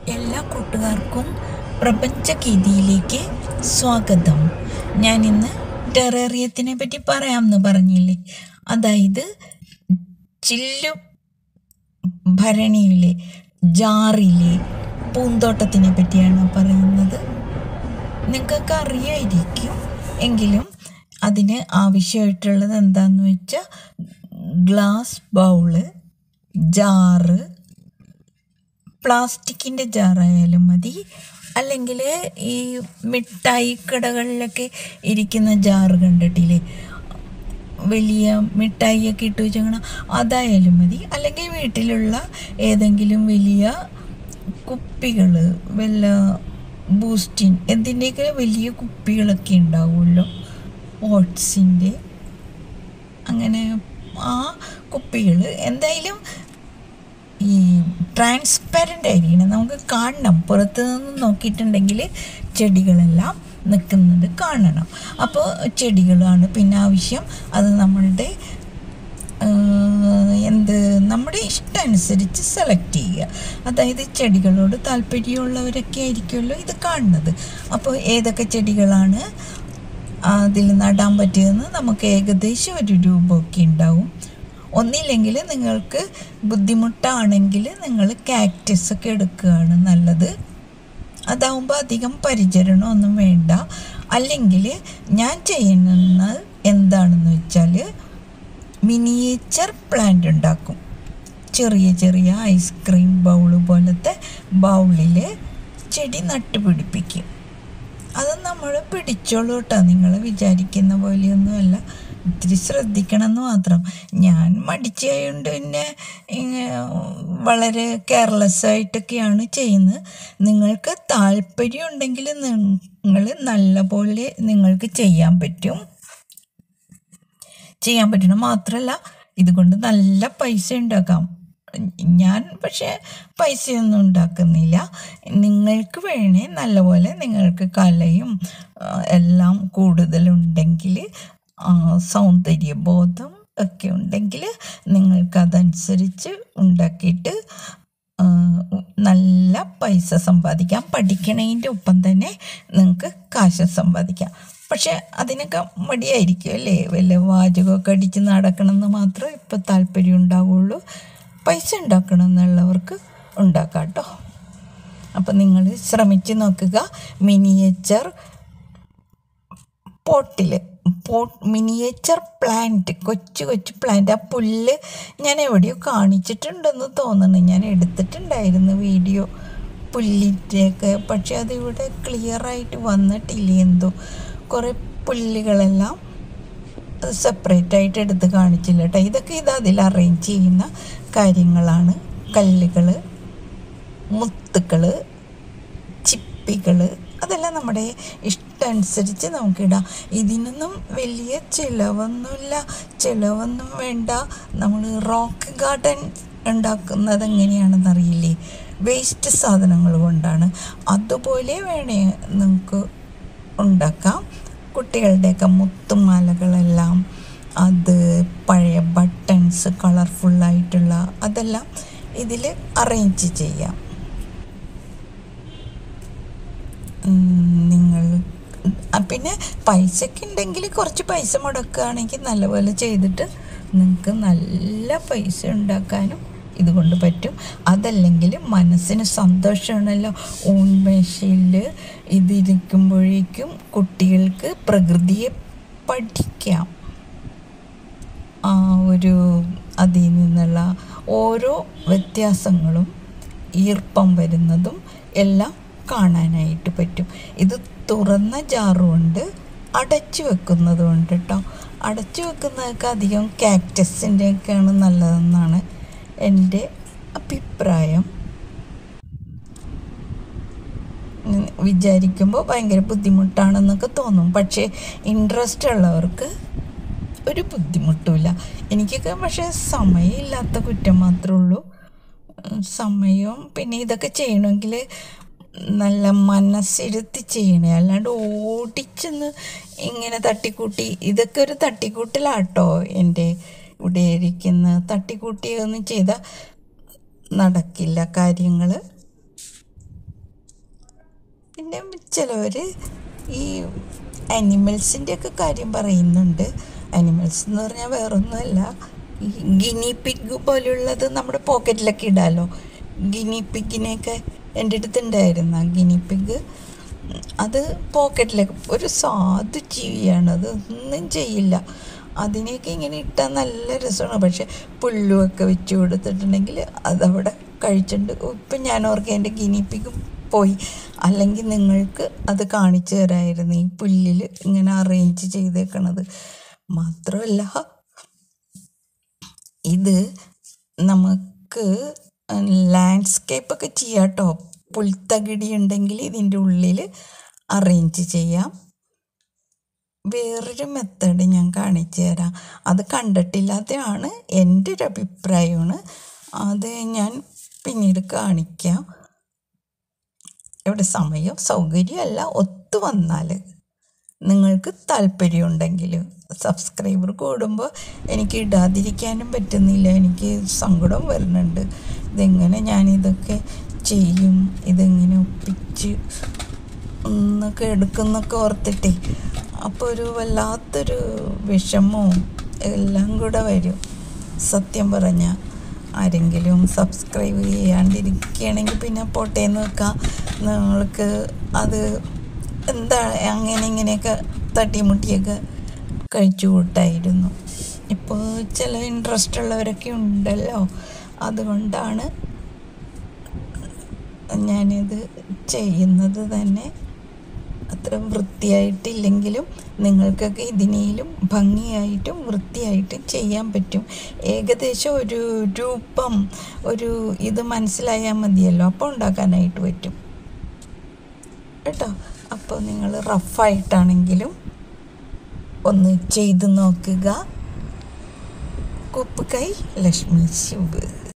എല്ലാ കൂട്ടുകാർക്കും പ്രപഞ്ചഗീതിയിലേക്ക് സ്വാഗതം ഞാൻ ഇന്ന് ടെറേറിയത്തിനെ പറ്റി പറയാമെന്ന് പറഞ്ഞില്ലേ അതായത് ചില്ലു ഭരണിയിലെ ജാറിലെ പൂന്തോട്ടത്തിനെ പറ്റിയാണ് പറയുന്നത് നിങ്ങൾക്കൊക്കെ അറിയായിരിക്കും എങ്കിലും അതിന് ആവശ്യമായിട്ടുള്ളത് എന്താണെന്ന് വെച്ചാൽ ഗ്ലാസ് ബൗള് ജാറ് പ്ലാസ്റ്റിക്കിൻ്റെ ജാറായാലും മതി അല്ലെങ്കിൽ ഈ മിഠായി കടകളിലൊക്കെ ഇരിക്കുന്ന ജാറ് കണ്ടിട്ടില്ലേ വലിയ മിഠായിയൊക്കെ ഇട്ട് വെച്ചാൽ അതായാലും മതി അല്ലെങ്കിൽ വീട്ടിലുള്ള ഏതെങ്കിലും വലിയ കുപ്പികൾ വല്ല ബൂസ്റ്റിൻ എന്തിൻ്റെയൊക്കെ വലിയ കുപ്പികളൊക്കെ ഉണ്ടാവുമല്ലോ ഓട്സിൻ്റെ അങ്ങനെ ആ കുപ്പികൾ എന്തായാലും ഈ ട്രാൻസ്പെറൻ്റ് ആയിരിക്കണം നമുക്ക് കാണണം പുറത്ത് നിന്ന് നോക്കിയിട്ടുണ്ടെങ്കിൽ ചെടികളെല്ലാം നിൽക്കുന്നത് കാണണം അപ്പോൾ ചെടികളാണ് പിന്നെ ആവശ്യം അത് നമ്മളുടെ ആഹ്, എന്ത് നമ്മുടെ ഇഷ്ടം അനുസരിച്ച് സെലക്ട് ചെയ്യുക അതായത് ചെടികളോട് താല്പര്യമുള്ളവരൊക്കെ ആയിരിക്കുമല്ലോ ഇത് കാണുന്നത് അപ്പോൾ ഏതൊക്കെ ചെടികളാണ് അതിൽ നടാൻ പറ്റിയതെന്ന് നമുക്ക് ഏകദേശം ഒരു രൂപമൊക്കെ ഉണ്ടാവും ഒന്നില്ലെങ്കിൽ നിങ്ങൾക്ക് ബുദ്ധിമുട്ടാണെങ്കിൽ നിങ്ങൾ കാക്ടസ് ഒക്കെ എടുക്കുകയാണ് നല്ലത് അതാവുമ്പോൾ അധികം പരിചരണമൊന്നും വേണ്ട അല്ലെങ്കിൽ ഞാൻ ചെയ്യുന്നത് എന്താണെന്ന് വെച്ചാൽ മിനിയേച്ചർ പ്ലാന്റ് ഉണ്ടാക്കും ചെറിയ ചെറിയ ഐസ്ക്രീം ബൗള് പോലത്തെ ബൗളിൽ ചെടി നട്ടുപിടിപ്പിക്കും അത് നമ്മൾ പിടിച്ചോളൂ കേട്ടോ നിങ്ങൾ വിചാരിക്കുന്ന പോലെയൊന്നുമല്ല ഇത്തിരി ശ്രദ്ധിക്കണം എന്ന് മാത്രം ഞാൻ മടിച്ചായതുകൊണ്ട് പിന്നെ ഇങ്ങ- വളരെ കെയർലെസ് ആയിട്ടൊക്കെയാണ് ചെയ്യുന്നത് നിങ്ങൾക്ക് താല്പര്യം ഉണ്ടെങ്കിൽ നിങ്ങൾ നല്ല പോലെ നിങ്ങൾക്ക് ചെയ്യാൻ പറ്റും ചെയ്യാൻ പറ്റണം മാത്രമല്ല ഇതുകൊണ്ട് നല്ല പൈസ ഉണ്ടാക്കാം ഞാൻ പക്ഷേ പൈസയൊന്നും ഉണ്ടാക്കുന്നില്ല നിങ്ങൾക്ക് വേണേ നല്ലപോലെ നിങ്ങൾക്ക് കലയും ആ, എല്ലാം കൂടുതലുണ്ടെങ്കിൽ ആ, സൗന്ദര്യബോധം ഒക്കെ ഉണ്ടെങ്കിൽ നിങ്ങൾക്കതനുസരിച്ച് ഉണ്ടാക്കിയിട്ട് ആ, നല്ല പൈസ സമ്പാദിക്കാം പഠിക്കണതിൻ്റെ ഒപ്പം തന്നെ നിങ്ങൾക്ക് കാശ് സമ്പാദിക്കാം പക്ഷെ അതിനൊക്കെ മടിയായിരിക്കും അല്ലേ വല്ല വാചകമൊക്കെ അടിച്ച് നടക്കണമെന്ന് മാത്രമേ ഇപ്പോൾ താല്പര്യം ഉണ്ടാവുള്ളൂ പൈസ ഉണ്ടാക്കണം എന്നുള്ളവർക്ക് ഉണ്ടാക്കാം കേട്ടോ അപ്പം നിങ്ങൾ ശ്രമിച്ച് നോക്കുക മിനിയേച്ചർ പോട്ടിൽ പോട്ട് മിനിയേച്ചർ പ്ലാന്റ് കൊച്ചു കൊച്ചു പ്ലാന്റ് ആ പുല്ല് ഞാൻ എവിടെയോ കാണിച്ചിട്ടുണ്ടെന്ന് തോന്നുന്നു ഞാൻ എടുത്തിട്ടുണ്ടായിരുന്നു വീഡിയോ പുല്ലിൻ്റെയൊക്കെ പക്ഷെ അതിവിടെ ക്ലിയർ ആയിട്ട് വന്നിട്ടില്ല എന്തോ കുറേ പുല്ലുകളെല്ലാം സെപ്പറേറ്റ് ആയിട്ട് എടുത്ത് കാണിച്ചില്ല കേട്ടോ ഇതൊക്കെ ഇത് അതിൽ അറേഞ്ച് ചെയ്യുന്ന കാര്യങ്ങളാണ് കല്ലുകൾ മുത്തുകൾ ചിപ്പികൾ അതെല്ലാം നമ്മുടെ ഇഷ്ടമനുസരിച്ച് നമുക്കിടാം ഇതിനൊന്നും വലിയ ചിലവൊന്നുമില്ല ചിലവൊന്നും വേണ്ട നമ്മൾ റോക്ക് ഗാർഡൻ ഉണ്ടാക്കുന്നത് എങ്ങനെയാണെന്ന് അറിയില്ലേ വേസ്റ്റ് സാധനങ്ങൾ കൊണ്ടാണ് അതുപോലെ വേണേ നിങ്ങൾക്ക് ഉണ്ടാക്കാം കുട്ടികളുടെയൊക്കെ മുത്തുമാലകളെല്ലാം അത് പഴയ ബട്ടൺസ് കളർഫുള്ളായിട്ടുള്ള അതെല്ലാം ഇതിൽ അറേഞ്ച് ചെയ്യാം ഉം, നിങ്ങൾ ആ, പിന്നെ പൈസയൊക്കെ ഉണ്ടെങ്കിൽ കുറച്ച് പൈസ മുടക്കുകയാണെങ്കിൽ നല്ലപോലെ ചെയ്തിട്ട് നിങ്ങൾക്ക് നല്ല പൈസ ഉണ്ടാക്കാനും ഇതുകൊണ്ട് പറ്റും അതല്ലെങ്കിൽ മനസ്സിന് സന്തോഷമാണല്ലോ ഉന്മേഷയിൽ ഇതിരിക്കുമ്പോഴേക്കും കുട്ടികൾക്ക് പ്രകൃതിയെ പഠിക്കാം ആ ഒരു അതിൽ നിന്നുള്ള ഓരോ വ്യത്യാസങ്ങളും ഈർപ്പം വരുന്നതും എല്ലാം കാണാനായിട്ട് പറ്റും ഇത് തുറന്ന ജാറുമുണ്ട് അടച്ചു വെക്കുന്നതുമുണ്ട് കേട്ടോ അടച്ചു വെക്കുന്നതൊക്കെ അധികം കാക്ടസിൻ്റെയൊക്കെയാണ് നല്ലതെന്നാണ് എൻ്റെ അഭിപ്രായം ഉം, വിചാരിക്കുമ്പോൾ ഭയങ്കര ബുദ്ധിമുട്ടാണെന്നൊക്കെ തോന്നും പക്ഷേ ഇൻട്രസ്റ്റ് ഉള്ളവർക്ക് ഒരു ബുദ്ധിമുട്ടുമില്ല എനിക്കൊക്കെ പക്ഷേ സമയമില്ലാത്ത കുറ്റം മാത്രമേ ഉള്ളൂ ഉം, സമയവും പിന്നെ ഇതൊക്കെ ചെയ്യണമെങ്കിൽ നല്ല മനസ്സിരുത്തി ചെയ്യണേ അല്ലാണ്ട് ഓടിച്ചെന്ന് ഇങ്ങനെ തട്ടിക്കൂട്ടി ഇതൊക്കെ ഒരു തട്ടിക്കൂട്ടിലാട്ടോ എൻ്റെ ഇവിടെ ഇരിക്കുന്ന തട്ടിക്കൂട്ടിയൊന്നും ചെയ്താൽ നടക്കില്ല കാര്യങ്ങൾ പിന്നെ ചിലവർ ഈ അനിമൽസിൻ്റെ ഒക്കെ കാര്യം പറയുന്നുണ്ട് അനിമൽസ് എന്ന് പറഞ്ഞാൽ വേറൊന്നുമല്ല ഈ ഗിനി പിഗ് പോലുള്ളത് നമ്മുടെ പോക്കറ്റിലൊക്കെ ഇടാമല്ലോ ഗിനി പിഗിനെയൊക്കെ എൻ്റെ അടുത്തുണ്ടായിരുന്ന ഗിനി പിഗ് അത് പോക്കറ്റിലേക്ക് ഒരു സാധു ജീവിയാണത് ഒന്നും ചെയ്യില്ല അതിനെയൊക്കെ ഇങ്ങനെ ഇട്ടാൽ നല്ല രസമാണ് പക്ഷെ പുല്ലുമൊക്കെ വെച്ച് കൊടുത്തിട്ടുണ്ടെങ്കിൽ അതവിടെ കഴിച്ചിട്ടുണ്ട് ഇപ്പം ഞാൻ ഓർക്കുക എൻ്റെ ഗിനിപ്പിക്ക് പോയി അല്ലെങ്കിൽ നിങ്ങൾക്ക് അത് കാണിച്ചു തരായിരുന്നു ഈ പുല്ലിൽ ഇങ്ങനെ അറേഞ്ച് ചെയ്തേക്കണത് മാത്രമല്ല ഇത് നമുക്ക് ലാൻഡ്സ്കേപ്പൊക്കെ ചെയ്യാം കേട്ടോ പുൽത്തകിടി ഉണ്ടെങ്കിൽ ഇതിൻ്റെ ഉള്ളിൽ അറേഞ്ച് ചെയ്യാം വേറൊരു മെത്തേഡ് ഞാൻ കാണിച്ചു തരാം അത് കണ്ടിട്ടില്ലാത്തതാണ് എൻ്റെ ഒരു അഭിപ്രായമാണ് അത് ഞാൻ പിന്നീട് കാണിക്കാം ഇവിടെ സമയം സൗകര്യമല്ല ഒത്തു വന്നാൽ നിങ്ങൾക്ക് താല്പര്യമുണ്ടെങ്കിൽ സബ്സ്ക്രൈബർ കൂടുമ്പോൾ എനിക്ക് ഇടാതിരിക്കാനും പറ്റുന്നില്ല എനിക്ക് സങ്കടം വരുന്നുണ്ട് ഇതെങ്ങനെ ഞാനിതൊക്കെ ചെയ്യും ഇതെങ്ങനെ ഒപ്പിച്ച് എന്നൊക്കെ എടുക്കുന്നൊക്കെ ഓർത്തിട്ടേ അപ്പോൾ ഒരു വല്ലാത്തൊരു വിഷമവും എല്ലാം കൂടെ വരും സത്യം പറഞ്ഞാൽ ആരെങ്കിലും സബ്സ്ക്രൈബ് ചെയ്യാണ്ടിരിക്കുകയാണെങ്കിൽ പിന്നെ പോട്ടേന്ന് വെക്കാം നിങ്ങൾക്ക് അത് എന്താ അങ്ങനെ ഇങ്ങനെയൊക്കെ തട്ടിമുട്ടിയൊക്കെ കഴിച്ചു കൂട്ടായിരുന്നു ഇപ്പോൾ ചില ഇൻട്രസ്റ്റ് ഉള്ളവരൊക്കെ ഉണ്ടല്ലോ അതുകൊണ്ടാണ് ഞാനിത് ചെയ്യുന്നത് തന്നെ അത്ര വൃത്തിയായിട്ടില്ലെങ്കിലും നിങ്ങൾക്കൊക്കെ ഇതിനേലും ഭംഗിയായിട്ടും വൃത്തിയായിട്ടും ചെയ്യാൻ പറ്റും ഏകദേശം ഒരു രൂപം ഒരു ഇത് മനസ്സിലായാൽ മതിയല്ലോ അപ്പോൾ ഉണ്ടാക്കാനായിട്ട് പറ്റും കേട്ടോ അപ്പോൾ നിങ്ങൾ റഫായിട്ടാണെങ്കിലും ഒന്ന് ചെയ്ത് നോക്കുക കുപ്പ് കൈ ലക്ഷ്മി ശുഭ്